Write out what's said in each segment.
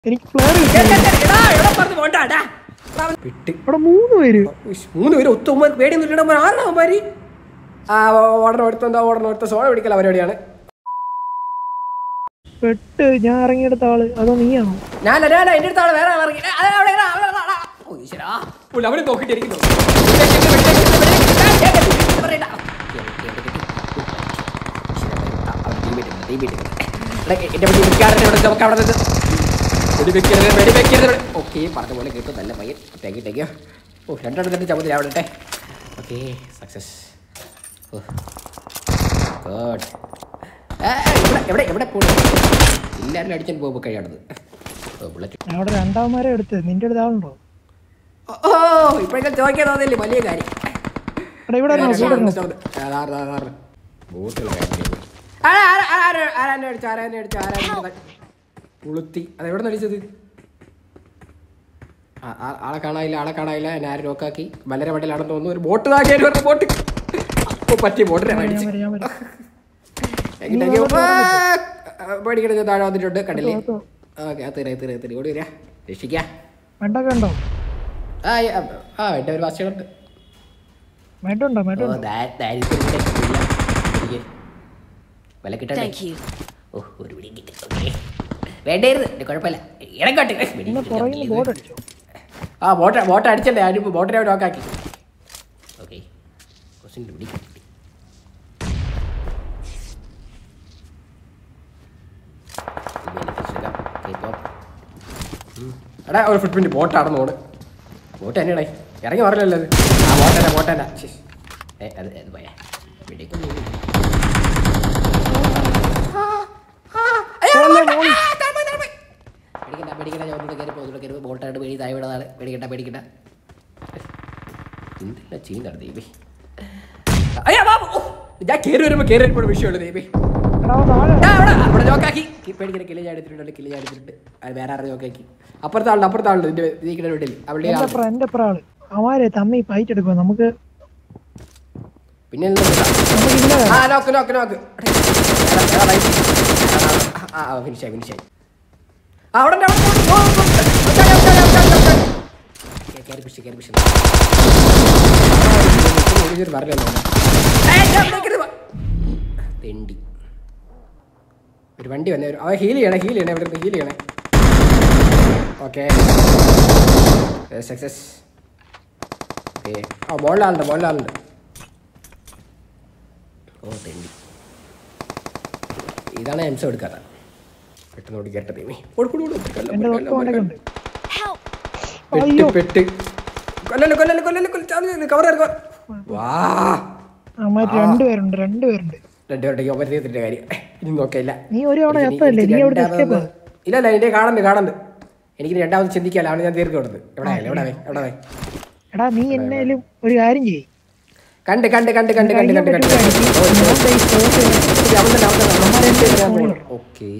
എനിക്ക് ഫ്ലെയർ എടാ, എടാ, എടാ, പറഞ്ഞ് പോണ്ടാ, ഡാ. എടാ, അവൻ വിട്ട് അവിടെ മൂന്ന് പേര് ഉയ്യ്, മൂന്ന് പേര് ഒത്തുമ്പോൾ പേടിയൊന്നും ഇല്ലടാ ആരാ അവന്മാര് ആ ഓടണം എടുത്തെന്താ ഓടണം എടുത്ത സോള പിടിക്കല പരിപാടിയാണ് പെട്ട് ഞാൻ ഇറങ്ങിയെടുത്ത ആള് അതോ നീയാണോ ഞാൻ ഞാൻ എന്റെ അടുത്ത് ആളെ വേറെ ആളെ ഇറങ്ങി. ഏ, അതെ, അവിടെ, അവിടെ, അവിടെ, അവിടെ, അവിടെ. ഓ, ഈശ്വരാ. പുള്ളി അവനെ നോക്കിയിട്ടിരിക്കുന്നു. വെടിവെക്ക്, വെടിവെക്ക്, വെടിവെക്ക്. ആ, ഏ, ഏ, ഇത് പറയണ്ട. ഈശ്വരാ, അവൻ teammate ഉണ്ട്, teammate ഉണ്ട്. എടാ, എന്റെ വണ്ടി വിൽക്കാറുണ്ട് ഇവിടെ നമുക്ക് അവിടെ നിന്ന് വെടിവെക്കരുത് വെടിവെക്കരുത് ഓക്കെ പറഞ്ഞ പോലെ കേട്ടു നല്ല പയ്യൻ താങ്ക് യു താങ്ക് യു ഓ രണ്ടെണ്ണം തന്നെ ചമ്മതി അവിടെ ഓക്കെ സക്സസ് ഓ ഗുഡ് എവിടെ എവിടെ എവിടെ പോണു എല്ലാവരും അടിച്ചാൽ പോകുമ്പോൾ കഴിയാണത് ഓ ബുള്ളറ്റ് ഞാൻ അവിടെ രണ്ടാമരെ എടുത്ത് നിന്റെ അടുത്ത് ആളുണ്ടോ ഓ ഇപ്പോഴൊക്കെ ചോദിക്കാൻ തോന്നില്ലേ വലിയ കാര്യം എടാ ഇവിടെ ഇരുന്നോ, ഇവിടെ ഇരുന്നോ. പുളുത്തി അതെവിടെ നടിച്ചത് ആളെ കാണാനില്ല ആളെ കാണാനില്ല ഞാൻ ആരും നോക്കാക്കി മലര വണ്ടിയിലാണെന്ന് തോന്നുന്നു ഒരു ബോട്ട് താക്കിയാലും പറഞ്ഞു ബോട്ട് ഓ പറ്റിയ ബോട്ടിനെ ഞാൻ അടിച്ച് വരാം, ഞാൻ വരാം. പേടിക്കണ ഞാൻ താഴെ വന്നിട്ടുണ്ട് കണ്ടില്ലേ ഓത്തോ. ഓക്കെ തീരെ തീരെ തീരെ ഓടി വരാ രക്ഷിക്കാ മെഡൊക്കെ ഉണ്ടോ ആ ആ, ആ എൻ്റെ ഒരു വാസികളുണ്ട് മെഡുണ്ടോ ഓ മെഡുണ്ടോ ദാ- ദാരിദ്ര്യം ഇവിടെ ഇല്ല. ഇരിക്ക്. വില കിട്ടണ്ടേ Thank you. ഓ ഒരു പിടി കിട്ടി ഓക്കെ വേണ്ടായിരുന്നു ഇത് കുഴപ്പമില്ല ഇടക്കോട്ടെ പിന്നെ പുറകിൽ ബോർഡ് അടിച്ചോ ആ ബോട്ട് ബോട്ട് അടിച്ചല്ലേ അതിന് ബോട്ടിനെ അവിടെ നോക്കാക്കി ഓക്കെ ക്വസ്റ്റ്യൻ പിടി കിട്ടി എടാ ഒരു ഫുട് പ്രിന്റ് ബോട്ടാണെന്ന് ഓട് ബോട്ട് തന്നെയാണേ ഇറങ്ങി പറഞ്ഞല്ലോ അത് ആ ബോട്ട് തന്നെ ബോട്ട് തന്നെ ശ്ശ്. ഏ അത് അത് പോയാ പിടിക്കുന്നു പേടിക്കണ്ട പേടിക്കണ്ട ഞാൻ ഒന്നുകൂടെ കയറി പോകുന്നു കയറി ബോട്ടായിട്ട് പേടി താഴെ വിടാതാണ് പേടിക്കണ്ട പേടിക്കണ്ട എന്തില്ല ചെയ്യുന്നതാണ് ദൈവേ അയ്യാ ബാബു ഓ, ഞാൻ കയറി വരുമ്പോൾ കയറി വരുമ്പോൾ വിഷയമുള്ളൂ ദൈവേ എടാ അവൻ താഴെ ആ, അവിടെ അവിടെ ജോക്കാക്കി പേടിക്കണ്ട കിളി ഞാൻ എടുത്തിട്ടുണ്ട് കിളി ഞാൻ എടുത്തിട്ടുണ്ട് അത് വേറെ ആരുടെ ജോക്കാക്കി അപ്പുറത്തെ ആളുണ്ട് അപ്പുറത്തെ ആളുണ്ട് ഇതിന്റെ ഇതിന്റെ വീട്ടിൽ അവിടെ എന്റെ അപ്പുറം എന്റെ അപ്പുറം ആള് അവന്മാരെ തമ്മി ഫൈറ്റ് എടുക്കുക നമുക്ക് പിന്നെ എന്താ ഇതാ? നമുക്ക് ഇല്ല ആ നോക്ക് നോക്ക് നോക്ക് എടാ, എടാ, right. ആ ആ ഫിനിഷായി ഫിനിഷായി ആ അവിടെ ഉണ്ട്, അവിടെ ഉണ്ട്. ഓ, ഓ, ഓ. ചാടി, ചാടി, ചാടി, ചാടി, ചാടി. കേ- കേറി പിടിച്ച്, കേറി പിടിച്ച്. ആ, ഒരു ചെറിയ പറഞ്ഞല്ലോ. ഏയ്, ഞാൻ വിളിക്കരുത് വാ. തെണ്ടി ഒരു വണ്ടി വന്നേ ഒരു- അവൻ ഹീൽ ചെയ്യണേ ഹീൽ ചെയ്യണേ ഇവിടെ ഹീൽ ചെയ്യണേ ഓക്കെ സക്സസ് ഓക്കെ ആ ബോളിലാളുണ്ട് ബോളിലാളുണ്ട് ഓ തെണ്ടി ഇതാണ് എംസം എടുക്കാത്ത പെട്ടെന്ന് ഓടി കേട്ട തീമി എന്റെ തൊട്ട് കൊണ്ടൊക്കെ Help! പെട്ട് അയ്യോ. പെട്ട് കൊല്ലല്ലേ കൊല്ലല്ലേ കൊല്ലല്ലേ കൊല്ലല്ലേ കവർ ഇറക്കുക വാ അവന്മാർ രണ്ടുപേരുണ്ട് രണ്ടുപേരുണ്ട് രണ്ടുപേരുടെ ഒപ്പരത്തിന്റെ കാര്യം ഇനി നോക്കില്ല നീ ഒരു തവണ എത്തല്ലേ നീ അവിടെ എസ്കേപ്പ് ഇല്ല ഇല്ല എന്റെ കാണുന്നുണ്ട് കാണുന്നുണ്ട് എനിക്ക് രണ്ടാമത് ചിന്തിക്കാല്ല ആണ് ഞാൻ തീർത്ത് കൊടുത്തത് എവിടെ ആയാലും എവിടെ വേ എവിടെ വേ എടാ നീ എന്നാലും ഒരു കാര്യം ചെയ്യ് കണ്ട് കണ്ട് കണ്ട് കണ്ട് കണ്ട് കണ്ട് കണ്ട് ഓക്കെ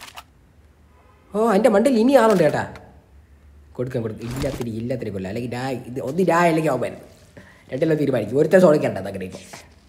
ഓ എൻ്റെ മണ്ടയിൽ ഇനി ആളുണ്ട് ചേട്ടാ കൊടുക്കാൻ കൊടുക്കും ഇല്ലാത്തിരി ഇല്ലാത്തിരി കൊല്ല അല്ലെങ്കിൽ ഡാ ഇത് ഒന്ന് ഡാ അല്ലെങ്കിൽ അവൻ രണ്ടെല്ലാം തീരുമാനിക്കും ഒരുത്തെ സോണിക്കണ്ട അങ്ങനെ ഇപ്പോൾ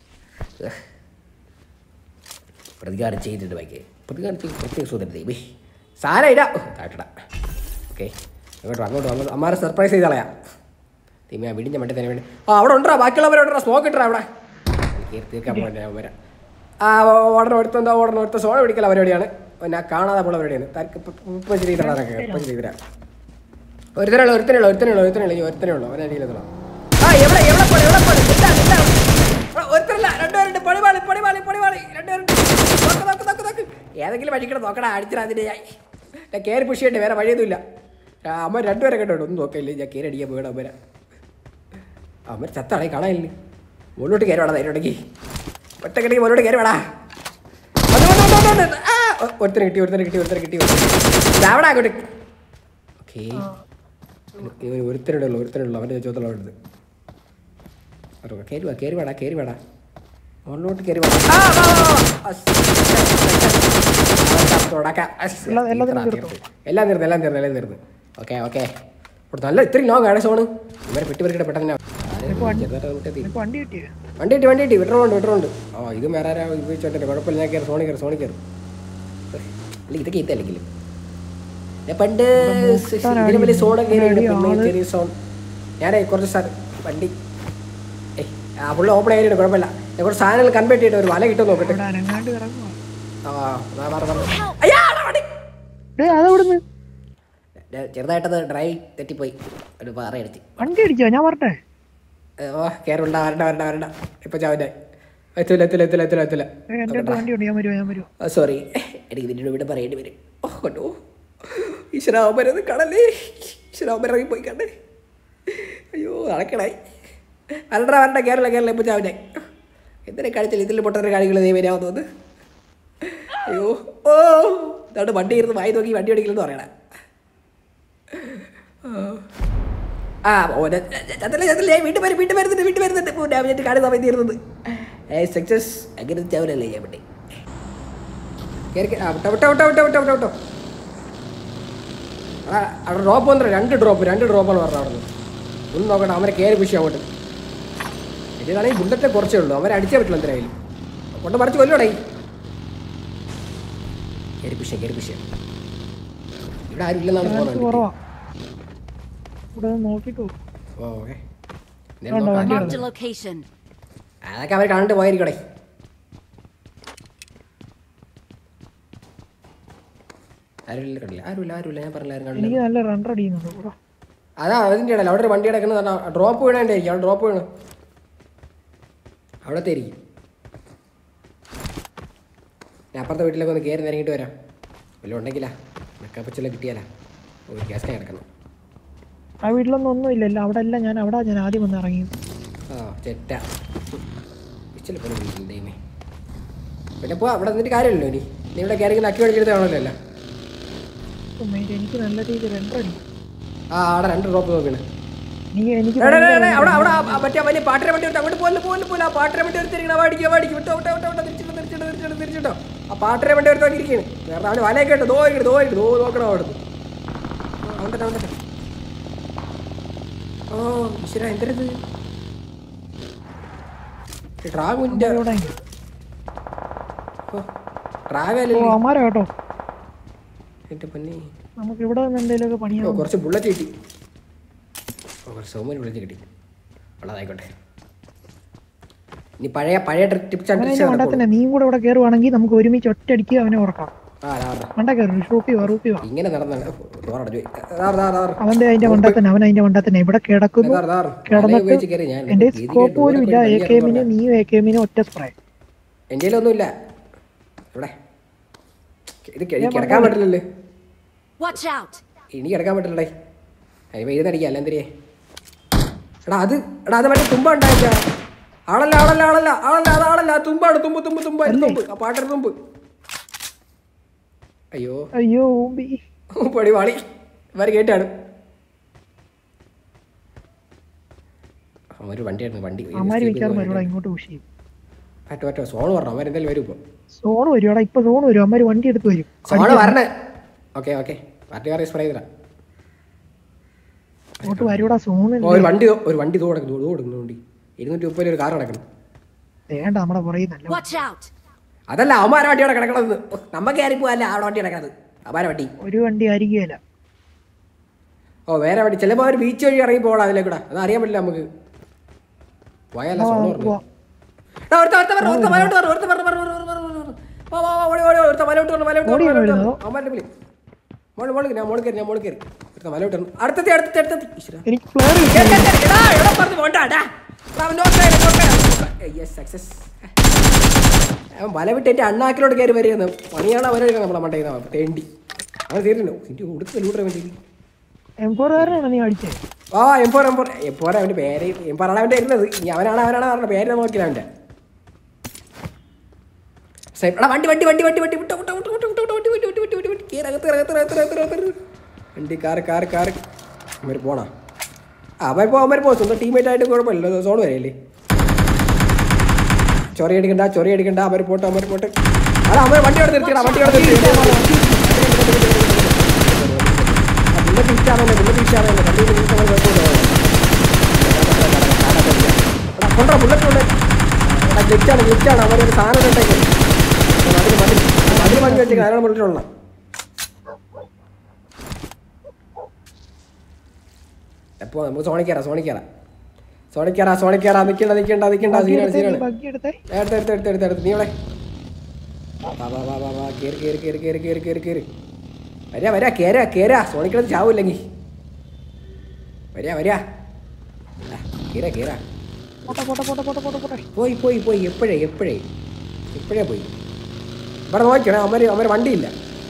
പ്രതികാരം ചെയ്തിട്ട് ബൈക്ക് പ്രതികാരം ചെയ്ത് പ്രത്യേക സുന്ദര ദൈവേ സാര ഇടാ താട്ടട ഓക്കെ അങ്ങോട്ട് വാ, അങ്ങോട്ട് വാ, അങ്ങോട്ട് അമ്മാരെ സർപ്രൈസ് ചെയ്ത് കളയാം തീമ വിടിഞ്ഞ മറ്റേ തന്നെ വേണ്ടി ആ അവിടെ ഉണ്ടാ ബാക്കിയുള്ളവരുണ്ടാ സ്മോക്ക് ഇട്ടാ അവിടെ കയറി തീർക്കാൻ പോകണ്ട ഞാൻ വരാം ആ ഓടണം ഒരുത്തെന്താ ഓടണം ഒരുത്ത സോള പിടിക്കല പരിപാടിയാണ് ഞാൻ കാണാതെ പോണ പരിപാടിയാണ് തനിക്ക് ഇപ്പം ശരി തരാനൊക്കെ ഇപ്പം ശരി തരാം ഒരുത്തനുള്ള ഒരുത്തനുള്ള ഒരുത്തനുള്ള ഒരുത്തനുള്ള ഈ ഒരുത്തനേ ഉള്ളൂ അവനെ അടിയിലെത്തണം ആ എവിടെ എവിടെ പോണെ എവിടെ പോണെ എന്താ എന്താ ഒരുത്തരല്ല രണ്ടുപേരുണ്ട് പണിവാളി പണിവാളി പണിവാളി രണ്ടുപേരുണ്ട് നോക്ക് നോക്ക് നോക്ക് നോക്ക് ഏതെങ്കിലും വഴിക്കണം നോക്കടാ അടിച്ചിടാ അതിൻ്റെ ഞാൻ കയറി പുഷിയുണ്ട് വേറെ വഴിയൊന്നുമില്ല ആ, അമ്മ രണ്ടുപേരെ കേട്ടോ ഒന്നും നോക്കില്ല ഞാൻ കയറി അടിക്കാൻ പോകണം അമ്മ അമ്മ ചത്താളെ കാണാനില്ല മുകളിലോട്ട് കയറി വേണം ധൈര്യമുണ്ടെങ്കിൽ ഒറ്റക്കെട്ടി മുകളിലോട്ട് കയറി വേടാ വന്ന് വന്ന് വന്ന് വന്ന് വന്ന്. ആ, ഒ- ഒരുത്തനെ കിട്ടി ഒരുത്തനെ കിട്ടി ഒരുത്തനെ കിട്ടി ഒരുത്തനെ. ദാ അവിടെ അങ്ങോട്ട് ഓക്കേ ഒരുത്തനുള്ളൂ ഒരുത്തനുള്ളൂ അവൻ്റെ ചോദ്യമുള്ളത് കയറി വാ കയറി വേടാ കയറി വേടാ മുകളിലോട്ട് കയറി വേടാ ആ, വാ, വാ, വാ. അസ്. അവൻ തുടക്കം. അസ്. എല്ലാം- എല്ലാത്തിനും ഇത്ര തീർത്ത്. എല്ലാം തീർന്നു എല്ലാം തീർന്നു എല്ലാം തീർന്നു ഓക്കെ ഓക്കെ ഇവിടെ നല്ല ഇത്രയും ലോങ് ആണ് സോണ് ഇവരെ പെട്ടി പെരുക്കിട്ട് പെട്ടെന്ന് ചെറുതായിട്ട് അങ്ങോട്ട് എത്തി. നിനക്ക് വണ്ടി കിട്ടിയോ വണ്ടി കിട്ടി വണ്ടി കിട്ടി വിട്ടറുണ്ട് വിട്ടറുണ്ട് ആ ഇത് വേറെ ആരാ ഉപയോഗിച്ചോട്ടെ കുഴപ്പമില്ല ഞാൻ കയറി സോണി കയറി സോണി കയറി അല്ല ഇതൊക്കെ ഇത്ത അല്ലെങ്കിൽ ഞാൻ പണ്ട് ഇതിലും വലിയ സോണ കയറി സോൺ ഞാനേ കുറച്ച് സ്ഥലം വണ്ടി ഏയ് ആ പുള്ളി ഓപ്പൺ ആയിട്ട് കുഴപ്പമില്ല ഞാൻ കുറച്ച് സാധനങ്ങൾ കൺവേർട്ട് ചെയ്തിട്ട് ഒരു വല കിട്ടും നോക്കട്ടെ ഇവിടെ അനങ്ങാണ്ട് കിടക്കുവാ ആ അതാ പറഞ്ഞത്. അയ്യാ, ആടാ വണ്ടി. ഡേ അതെവിടുന്ന് ഞാൻ ചെറുതായിട്ടത് ഡ്രൈവ് തെറ്റിപ്പോയി ഒരു പാറ അടിച്ച് വണ്ടി അടിച്ചോ ഞാൻ പറഞ്ഞേ ഏ, ഓ കയറുണ്ട വരണ്ട വരണ്ട വരണ്ട ഇപ്പൊ ചാവന്റെ എത്തൂല എത്തൂല എത്തൂല എത്തൂല എത്തൂല എൻ്റെ അടുത്ത് വണ്ടി ഉണ്ട് ഞാൻ വരുമോ ഞാൻ വരുമോ സോറി എനിക്ക് ഇതിൻ്റെ ഇവിടെ പറയേണ്ടി വരും ഓ കണ്ടോ ഈശ്വരാമരത് കടലേ ഈശ്വരാമര ഇറങ്ങി പോയി കണ്ടേ അയ്യോ നടക്കണായി വരണ്ട വരണ്ട കേരള കേരള ഇപ്പൊ ചാവനെ എന്തിനെ കാണിച്ചാൽ ഇതിൽ പൊട്ടൊരു കാണികൾ ദൈവം വരാമെന്ന് അയ്യോ ഓ ഇതാണ്ട് വണ്ടി ഇരുന്ന് വായി നോക്കി വണ്ടി ഓടിക്കില്ലെന്ന് പറയണ ആ ഓനെ ചത്തല്ലേ ചത്തല്ലേ വീട്ടിൽ വരും വീട്ടിൽ വരുന്നുണ്ട് വീട്ടിൽ വരുന്നുണ്ട് ഇപ്പോൾ ഡാമേജ് കാണുന്ന സമയത്ത് തീർന്നത് ഏ സക്സസ് അങ്ങനെ ചാവലല്ലേ ഞാൻ വേണ്ടി കേറി കേ- ആ, വിട്ടോ വിട്ടോ വിട്ടോ വിട്ടോ വിട്ടോ വിട്ടോ വിട്ടോ ആ അവിടെ ഡ്രോപ്പ് വന്നിട്ട് രണ്ട് ഡ്രോപ്പ് രണ്ട് ഡ്രോപ്പാണ് പറഞ്ഞത് അവിടെ നിന്ന് ഒന്ന് നോക്കട്ടെ അവരെ കയറി പുഷി അങ്ങോട്ട് ഇതിലാണെങ്കിൽ ബുള്ളറ്റേ കുറച്ചേ ഉള്ളൂ അവരെ അടിച്ചേ പറ്റില്ല എന്തായാലും കൊണ്ട് മറിച്ച് കൊല്ലോടേ കയറി പുഷ്യ കയറി പുഷ്യ ഇവിടെ ആരും ഇല്ലെന്നാണ് ചാൻസ് തോന്നുന്നത് കുറവാ ഇവിടെ ഒന്ന് നോക്കിട്ട് പോകും ഓ ഓക്കെ വേണ്ട, വണ്ടി Marked a location. അതൊക്കെ അവർ കണ്ടിട്ട് പോയിരിക്കണേ ആരുമില്ല കണ്ടില്ല ആരുമില്ല ആരുമില്ല ഞാൻ പറഞ്ഞില്ല ആരും കണ്ടില്ല എനിക്ക് നല്ല റൺ അടിക്കുന്നുണ്ട് ഇവിടെ അതാ അതിൻ്റെ ഇടയിൽ അവിടെ ഒരു വണ്ടി കിടക്കുന്നത് ഡ്രോപ്പ് വീണായിരിക്കും അവിടെ ഡ്രോപ്പ് വീണ് അവിടത്തെ ആയിരിക്കും ഞാൻ അപ്പുറത്തെ വീട്ടിലൊക്കെ ഒന്ന് കയറി ഇറങ്ങിയിട്ട് വരാം വല്ലതും ഉണ്ടെങ്കിലാ മെക്കപ്പച്ചെല്ലാം കിട്ടിയാലാ ഒരു ഗ്യാസ് ഞാൻ കിടക്കണം ആ വീട്ടിലൊന്നും ഒന്നും ഇല്ലല്ലോ അവിടെ അല്ല ഞാൻ അവിടെ ഞാൻ ആദ്യം വന്ന് ഇറങ്ങി ആ ചെറ്റ ഇച്ചിരി പോലെ വീട്ടിൽ ദൈവമേ പിന്നെ പോ അവിടെ നിന്നിട്ട് കാര്യമല്ലോ ഇനി നീ ഇവിടെ കയറി അക്കി മേടിച്ചെടുത്ത് കാണുമല്ലോ അല്ല മൈൻഡ് എനിക്ക് നല്ല രീതിയിൽ റൺ അടി ആ അവിടെ രണ്ട് ഡ്രോപ്പ് നോക്കണേ നീ എനിക്ക് എടാ, എടാ, ഭയങ്കര എടാ, run അവിടെ അടി. അവിടെ ആ മറ്റേ വലിയ പാട്ടിനെ വണ്ടി എടുത്ത് അങ്ങോട്ട് പോലെ പോലെ പോലെ ആ പാട്ടിനെ വണ്ടി എടുത്തിരിക്കണം വാടിക്കോ വാടിക്കും വിട്ടോ വിട്ടോ വിട്ടോ വിട്ടോ തിരിച്ചിട്ടോ തിരിച്ചിട്ടോ തിരിച്ചിട്ടോ തിരിച്ചിട്ടോ ആ പാട്ടിനെ വണ്ടി എടുത്ത് നോക്കിയിരിക്കുകയാണ് വേറെ അവന് വലയൊക്കെ ഉണ്ട് ദോ ഇരിക്കണ് ദോ ഇരിക്കണ് ദോ നോക്കണം അവിടെ അവൻ്റെ അവൻ്റെ ഓ ഈശ്വര എന്തരത് ഡ്രാഗുൻ്റെ ഇവിടെ ഉണ്ട്. ഡ്രാഗല്ലേ ഓ അമാര കേട്ടോ എൻ്റെ പൊന്നെ നമുക്ക് ഇവിടെ നിന്ന് എന്തെങ്കിലുമൊക്കെ ഓ പണിയാവും കുറച്ച് ബുള്ളറ്റ് കിട്ടി ഓ കുറച്ച് സോമന് ബുള്ളറ്റ് കിട്ടി ഉള്ളതായിക്കോട്ടെ ഇനി പഴയ പഴയ ടിപ്സ് ആൻഡ് അവനെ ട്രിക്സ് അതിന്റെ മണ്ടത്തന്നെ നീയും കൂടെ ഇവിടെ കയറുവാണെങ്കിൽ നമുക്ക് ഒരുമിച്ച് ഒറ്റയടിക്ക് അവനെ ഉറക്കാം ആ അതാ പറഞ്ഞെ. മണ്ട കയറി ഷൂപ്പി വാ റൂപ്പി വാ ഇങ്ങനെ നടന്നാണ് ഡോറടച്ചു പോയി അതാ, അതാ, അതാ, അതാ. അവന്റെ അതിന്റെ മണ്ടത്തന്നെ അവൻ അതിന്റെ മണ്ടത്തന്നെ ഇവിടെ കിടക്കുന്നു അതാ, അതാ, അതാ. കിടന്നിട്ട് വലയം ഉപയോഗിച്ച് കയറി ഞാൻ. എന്റെ ഇതിൽ സ്കോപ്പ് പോലും ഇല്ല എ ദൂരെ കെ പോയി എമ്മിന് നീയും എ കെ എമ്മിന് ഒറ്റ സ്പ്രേ എൻ്റെ കയ്യിലൊന്നുമില്ല ഇവിടെ ഇത് കിട- കിടക്കാൻ പറ്റില്ലല്ലേ Watch out! ഇനി കിടക്കാൻ പറ്റില്ലടേ അതിന് എഴുന്നടിക്കുക അല്ല എന്തിരിയേ എടാ അത് എടാ അത് മറ്റേ തുമ്പ ഉണ്ടായില്ല ആളല്ല ആളല്ല ആളല്ല ആളല്ല അത് ആളല്ല ആ തുമ്പാണ് തുമ്പ് തുമ്പ് തുമ്പ് അതിന് തുമ്പ് ആ പാട്ടൊരു തുമ്പ് അയ്യോ അയ്യോ ഊമ്പി പടി വാളി ഇവർ കേട്ടാണ് ഒരു വണ്ടിയായിരുന്നു വണ്ടി അമാര് മിക്കാറും വരുവാടാ ഇങ്ങോട്ട് പുഷ് ചെയ്യും പറ്റോ പറ്റോ സോണ് പറഞ്ഞു അവൻ എന്തായാലും വരും ഇപ്പൊ സോണ് വരുവാടാ ഇപ്പൊ സോണ് വരും അമ്മര് വണ്ടി എടുത്ത് വരും സോണ് വരണേ ഓക്കെ ഓക്കെ പാർട്ടി കാറി സ്പ്രേ ചെയ്തരാ ഇങ്ങോട്ട് വരുവാടാ സോണ് ഓ, ഒരു വണ്ടി ദോ- ഒരു വണ്ടി ദോ കിടക്കുന്നു ദോ കിടക്കുന്നു വണ്ടി ഇരുന്നൂറ്റി മുപ്പതിൽ ഒരു കാർ കിടക്കണം വേണ്ട നമ്മുടെ പുറകെ നല്ല Watch out! അതല്ല അവന്മാരെ വണ്ടി അവിടെ കിടക്കണത് നമ്മ കയറി പോവല്ല അവിടെ വണ്ടി കിടക്കണത് അവന്മാരെ വണ്ടി ഒരു വണ്ടി ആയിരിക്കുകയല്ല ഓ വേറെ വണ്ടി ചിലപ്പോൾ അവർ ബീച്ച് വഴി ഇറങ്ങി പോകണം അതിലേക്കൂടെ അത് അറിയാൻ പറ്റില്ല നമുക്ക് പോയല്ല സോണ് പറഞ്ഞു പോവാ. എടാ, ഒരുത്തൻ, ഒരുത്തൻ വരണം, ഒരുത്തൻ വലയോട്ട് വരണം, ഒരുത്തൻ വരണം, വരണം, വരണം, വരണം, വരണം. വാ, വാ, വാ, ഓടി, ഓടി, ഒരുത്തൻ വലയോട്ട് വരണം, വലയോട്ട് വരണം, ഓടിയാണോ വലയോട്ട് വരുന്നത്? വരണം. അവന്മാരുടെ വിളി. മോള്, മോള് കയറി, ഞാൻ മോള് കയറി, ഞാൻ മോള് കയറി. ഒരുത്തൻ വലയോട്ട് വരണം. അടുത്തെത്തി, അടുത്തെത്തി, അടുത്തെത്തി. ഈശ്വരാ. എനിക്ക് ഫ്ലെയർ കയറി, കയറി, കയറി. എടാ, എടാ, പറഞ്ഞ് പോണ്ട, എടാ. എടാ, അവൻ നോക്ക് ചെയ്യ്, നോക്ക് ചെയ്യ്. Yes, success. അവൻ വല വിട്ട് എന്റെ അണ്ണാക്കിലോട്ട് കയറി വരികയെന്ന് പണിയാണ് അവരെടുക്കുന്നത് നമ്മളെ മണ്ടയിൽ നിന്ന് തേണ്ടി അവൻ തീരുന്നു ഇതിന്റെ ഉടുത്ത് ലൂട്ടറെ വേണ്ടി എം ഫോർ കാരനാണ് നീ അടിച്ചത് ആ എംപോർ എംപോർ എംപോർ അവന്റെ പേര് എംപോറാണ് അവന്റെ ഇരുന്നത് ഇനി അവനാണ് അവനാണ് പറഞ്ഞ പേര് നോക്കില്ല അവന്റെ സൈ- എടാ, വണ്ടി വണ്ടി വണ്ടി വണ്ടി വണ്ടി വിട്ടോ വിട്ടോ വിട്ടോ വിട്ടോ വിട്ടോ വണ്ടി വണ്ടി വണ്ടി വണ്ടി വണ്ടി വണ്ടി കേറ് അകത്ത് കേറ്, അകത്ത് കേറ്, അകത്ത് കേറ്, അകത്ത് കേറ്, അകത്ത് കേറ്. വണ്ടി കാറ് കാറ് കാറ് അവര് പോണാ ആ അവൻ പോ അവന്മാർ പോ സ്വന്തം ടീമേറ്റ് ആയിട്ട് കുഴപ്പമില്ല സോൺ വരെയല്ലേ ചൊറി അടിക്കണ്ട ചൊറി അടിക്കണ്ട അവർ പോട്ടെ അവർ പോട്ടെ അല്ല അവർ വണ്ടി അവിടെ നിർത്തിയടാ വണ്ടി അവിടെ നിർത്തി ബുള്ളറ്റ് തിരിച്ചാണല്ലോ ബുള്ളറ്റ് തിരിച്ചാണല്ലോ വണ്ടി തിരിച്ചാൽ കുഴപ്പമില്ല എടാ, കൊണ്ടുവാ ബുള്ളറ്റ് കൊണ്ട് എടാ ഗ്ലിച്ചാണ് ഗ്ലിച്ചാണ് അവരൊരു സാധനം ഉണ്ടെങ്കിൽ മതിൽ മതിൽ മതിൽ മതി വെച്ചേക്കാം അതിനാണ് ബുള്ളറ്റ് ഉള്ളത് എപ്പോ നമുക്ക് സോണിക്കേറാ സോണിക്കേറാ സോണിക്കേറാ സോണിക്കേറാ നിക്കണ്ട നിക്കണ്ട നിക്കണ്ട സീനാണ് സീനാണ് ബഗ്ഗി എടുത്തേ എടുത്ത് എടുത്ത് എടുത്ത് എടുത്ത് എടുത്ത് നീ ഇവിടെ വാ വാ വാ വാ വാ കേറി കേറി കേറി കേറി കേറി കേറി കേറി വരാ വരാ കേരാ കേരാ സോണിക്കടത്ത് ചാവൂല്ലെങ്കിൽ വരാ വരാ ആ, കേറാ കേറാ പോട്ടെ പോട്ടെ പോട്ടെ പോട്ടെ പോട്ടെ പോട്ടെ പോയി പോയി പോയി എപ്പോഴേ എപ്പോഴേ എപ്പോഴേ പോയി ഇവിടെ നോക്കണേ അമ്മര് അമ്മര് വണ്ടിയില്ല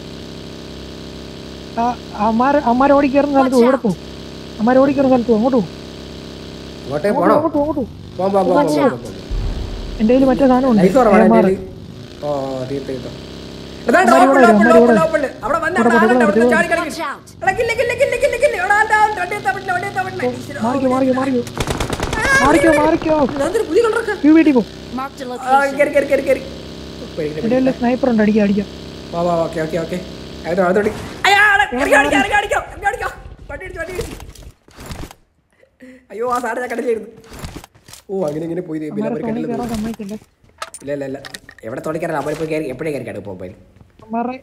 ആ അമ്മാര് അമ്മാര് ഓടി കയറുന്ന സ്ഥലത്ത് Watch ഇവിടെ പോകും അമ്മാര് ഓടി കയറുന്ന സ്ഥലത്ത് അങ്ങോട്ട് പോകും ഇങ്ങോട്ടേ പോണോ അങ്ങോട്ട് അങ്ങോട്ട് പോകും പോകാം പോകാം പോകാം Watch പോകാം out. പോകാം എന്റെ കയ്യിൽ മറ്റേ സാധനം ഉണ്ട് നൈസ് കുറവാണ് AMR. എൻ്റെ ഓ തീർത്ത് തീർത്തോ എടാണ്ട് അമ്മാര് ഓപ്പൺ ഇവിടെ ഓപ്പൺ വരും, ഓപ്പൺ അമ്മാര് ഓപ്പൺ അവിടെ വന്ന ഇവിടെ അവിടെ ആളുണ്ട് ഇവിടെ അവിടെ ഇവിടെ ചാടി കളിക്കും Watch out. എടാ കില്ല കില്ല കില്ല കില്ല കില്ല എടാ ആണ്ടാ വണ്ടി എത്താൻ പറ്റില്ല വണ്ടി എത്താൻ പറ്റില്ല ഈശ്വരാ. മാറിക്കോ മാറിക്കോ മാറിക്കോ മാറിക്കോ മാറിക്കോ അതൊരു പുതിയ കളറൊക്കെ യു വീട്ടിൽ പോ Marked a ആ location. കയറി കയറി കയറി കയറി എന്റെ കയ്യിൽ സ്നൈപ്പർ ഉണ്ട് അടിക്കാം അടിക്കാം വാ വാ ഓക്കെ ഓക്കെ ഓക്കെ അടുത്തോട്ട് അടുത്തോട്ട് അയ്യാടെ ഇറങ്ങി അടിക്കാം ഇറങ്ങി അടിക്കാം ഇറങ്ങി അടിക്കാം വണ്ടി ഇടിച്ചു വണ്ടി ഇടിച്ചു അയ്യോ ആ സാറ് ഞാൻ കടലായിരുന്നു ഓ അങ്ങനെ ഇങ്ങനെ പോയി പിന്നെ അമ്മാരെ അവർ തോണി കടലിൽ കയറാൻ സമ്മതിക്കല്ലേ ഇല്ല ഇല്ല ഇല്ല എവിടെ തോണിക്കാരല്ല അവരിപ്പോൾ കയറി എപ്പോഴേ കയറി കിടക്കും മൊബൈൽ അമ്മാരെ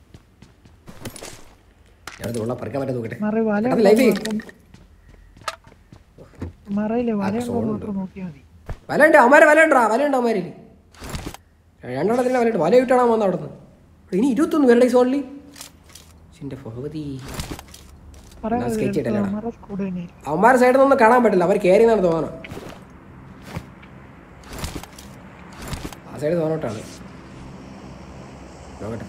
ഞാൻ ഉള്ള പറക്കാൻ പറ്റാൻ നോക്കട്ടെ അമ്മാരെ വല എടാ, ലൈഫ് ചെയ്യ്. മറയില്ലേ വല ഉണ്ടോ സോണുണ്ട്. മാത്രം നോക്കിയാൽ മതി വലയുണ്ട് അമാരെ വലയുണ്ടാ വലയുണ്ടോ അമാരിൽ രണ്ടെണ്ണത്തിൻ്റെ വലയുണ്ട് വല വിട്ടാണോ വന്നത് അവിടെ നിന്ന് ഇനി ഇരുപത്തൊന്ന് പേരുടെ ഈ സോണിൽ ചിൻ്റെ ഭഗവതി പറയാൻ ഞാൻ sketch ഇടലാണ്. അമ്മാരെ സ്കൂഡ് തന്നെ അവന്മാരുടെ സൈഡിൽ നിന്നൊന്നും കാണാൻ പറ്റില്ല അവർ കയറി എന്നാണ് തോന്നണം ആ സൈഡ് തോന്നോട്ടാണ് നോക്കട്ടെ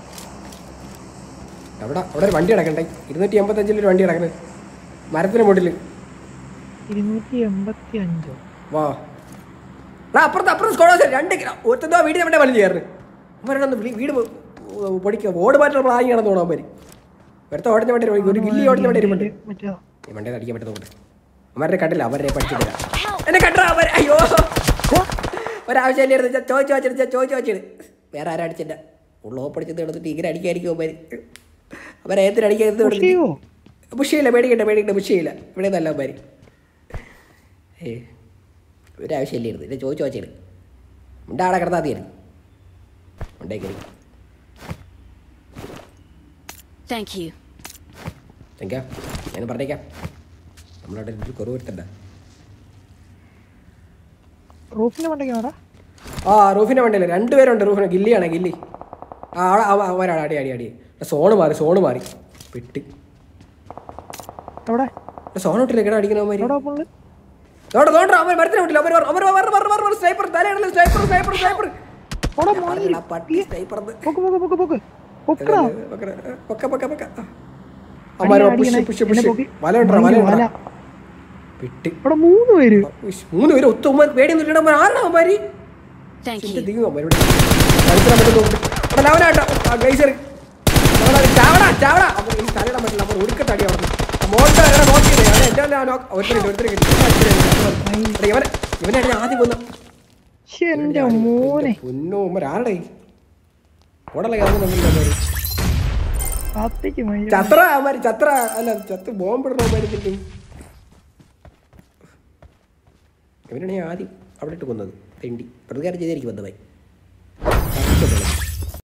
അവിടെ അവിടെ ഒരു വണ്ടി കിടക്കണ്ടേ ഇരുന്നൂറ്റി എൺപത്തഞ്ചിൽ ഒരു വണ്ടി കിടക്കുന്നത് മരത്തിന് മുകളിൽ ഇരുന്നൂറ്റി എൺപത്തി അഞ്ചോ വാ എടാ അപ്പുറത്ത് അപ്പുറത്ത് സ്കോഡ് രണ്ട് ഒരുത്തന്തോ വീടിന് വേണ്ടി വലിഞ്ഞു കയറുന്നു അവരുടെ വീട് പൊടിക്കുക ഓട് മാറ്റുള്ള പ്ലാനിങ്ങാണെന്ന് തോന്നാൻ പറ്റി ഒരുത്ത ഓടുന്ന വേണ്ടി ഒരു ഗില്ലി ഓടുന്ന വേണ്ടി ഇരുമുണ്ട് മറ്റേതാ ഈ വണ്ടി അടിക്കാൻ പറ്റുന്ന നോക്കട്ടെ അവരെ കണ്ടില്ല അവരെ പഠിച്ചിട്ടില്ല എന്നെ കണ്ടാ അവർ അയ്യോ ഒരാവശ്യമില്ലായിരുന്നു ഞാൻ ചോദിച്ചു വെച്ചിട്ട് ഞാൻ ചോദിച്ചു വെച്ചിട്ട് വേറെ ആരും അടിച്ചില്ല ഉള്ള ഓപ്പടിച്ചത് എടുത്തിട്ട് ഇങ്ങനെ അടിക്കായിരിക്കും അവര് അവരെ ഏത്തിന് അടിക്കാൻ പുഷ് ചെയ്യുവോ ബുഷിയില്ല പേടിക്കട്ടെ പേടിക്കട്ടെ ബുഷിയില്ല ഇവിടെ നല്ല അവന്മാർ ഏ ഒരാവശ്യമില്ലായിരുന്നു ഇത് ചോദിച്ചു വെച്ചിട്ട് ഉണ്ടാടെ കിടന്നാൽ മതിയായിരുന്നു ഉണ്ടേ കയറി Thank you. എങ്കാ ഞാൻ പറഞ്ഞേക്കാം നമ്മളവിടെ ഒരു കുറവ് വരുത്തണ്ട റൂഫിന്റെ മണ്ടയ്ക്കാടാ ആ റൂഫിൻ്റെ വണ്ടിയില്ല രണ്ടുപേരുണ്ട് റൂഫിന് ഗില്ലിയാണ് ഗില്ലി ആ അവിടെ അവ- അവരാണ് അടി അടി അടി സോണ് മാറി സോണ് മാറി പെട്ട് എവിടെ സോൺ ഇട്ടില്ല കേട്ടോ അടിക്കണവന്മാര് എവിടെ ഓപ്പണില് തോണ്ട തോണ്ട അവൻ മരത്തിന് വിട്ടില്ല അവർ അവർ അവർ അവർ സ്നൈപ്പർ തലയാണല്ലോ സ്നൈപ്പർ സ്നൈപ്പർ സ്നൈപ്പർ അവിടെ മോനി പട്ടി സ്നൈപ്പർ പൊക്ക് പൊക്ക് പൊക്ക് പൊക്ക് പൊക്കടാ പൊക്ക പൊക്ക പൊക്ക അമ്മാരോ പുഷ് അടിക്കണേ. പുഷ് എന്നെ പുഷ് പൊക്കി. വല ഉണ്ടോ വല വല. ഉണ്ടോ പെട്ട് അവിടെ മൂന്ന് പേര് ഉയ്യ്, മൂന്ന് പേര് ഒത്ത ഉമ്മ പേടിയൊന്നും ഇല്ലടാ ആരാ അവന്മാര് Thank എന്റെ you. ദൈവം അവരോട് കളിക്കാൻ പറ്റുന്നു അവിടെ ലവനാട്ടോ ആ ഗ്ലേസർ ചാവടാ ചാവടാ അവർ ഈ തലയിടാൻ പറ്റില്ല അവർ ഒടുക്കത്തടി അവിടെ മോട്ടർ അങ്ങനെ നോക്കിയില്ലേ അവനെ എന്റെ ഒരുത്തരെ ഒരുത്തരെ കിട്ടി എടാ, ഇവനെ ഇവനെ ഞാൻ ആദ്യം കൊന്നു ശ്ശെ, എന്റെ മോനെ പൊന്നോ ഉമ്മ ആരുടെ ഓടല്ല കാണുന്നുണ്ടല്ലോ കാത്തേക്ക് മൈ ചത്ര അവന്മാര് ചത്ര അല്ല ചത്ത് ബോംബിടണ അവന്മാര് കിട്ടും ഇവനാണ് ഞാൻ ആദ്യം അവിടെ ഇട്ട് കൊന്നത് തെണ്ടി പ്രതികാരം ചെയ്തായിരിക്കും വന്നതായി